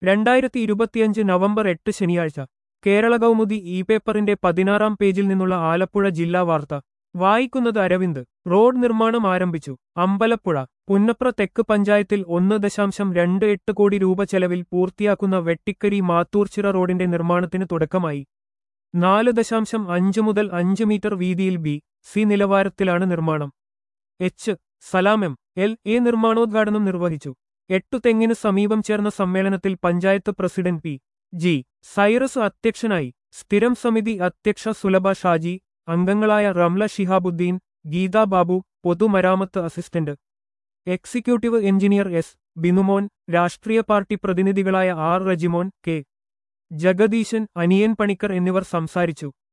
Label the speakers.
Speaker 1: രണ്ടായിരത്തി ഇരുപത്തിയഞ്ച് നവംബർ എട്ട് ശനിയാഴ്ച കേരള കൗമുദി ഇ പേപ്പറിന്റെ പതിനാറാം പേജിൽ നിന്നുള്ള ആലപ്പുഴ ജില്ലാ വാർത്ത വായിക്കുന്നത് അരവിന്ദ് റോഡ് നിർമ്മാണം ആരംഭിച്ചു അമ്പലപ്പുഴ പുന്നപ്ര തെക്ക് പഞ്ചായത്തിൽ ഒന്ന് ദശാംശം രണ്ട് എട്ട് കോടി രൂപ ചെലവിൽ പൂർത്തിയാക്കുന്ന വെട്ടിക്കരി മാത്തൂർച്ചിറ റോഡിന്റെ നിർമ്മാണത്തിന് തുടക്കമായി നാല് ദശാംശം അഞ്ച് മുതൽ അഞ്ച് മീറ്റർ വീതിയിൽ ബി സി നിലവാരത്തിലാണ് നിർമ്മാണം H Salam M L A നിർമ്മാണോദ്ഘാടനം നിർവഹിച്ചു എട്ടു തെങ്ങിന് സമീപം ചേർന്ന സമ്മേളനത്തിൽ panchayat president P G Cyrus അധ്യക്ഷനായി സ്ഥിരം സമിതി അധ്യക്ഷ സുലഭ ഷാജി അംഗങ്ങളായ റംല ഷിഹാബുദ്ദീൻ ഗീതാ ബാബു പൊതുമരാമത്ത് assistant executive engineer S Binumon രാഷ്ട്രീയ പാർട്ടി പ്രതിനിധികളായ ആർ റജിമോൻ കെ ജഗദീശൻ അനിയൻ പണിക്കർ എന്നിവർ സംസാരിച്ചു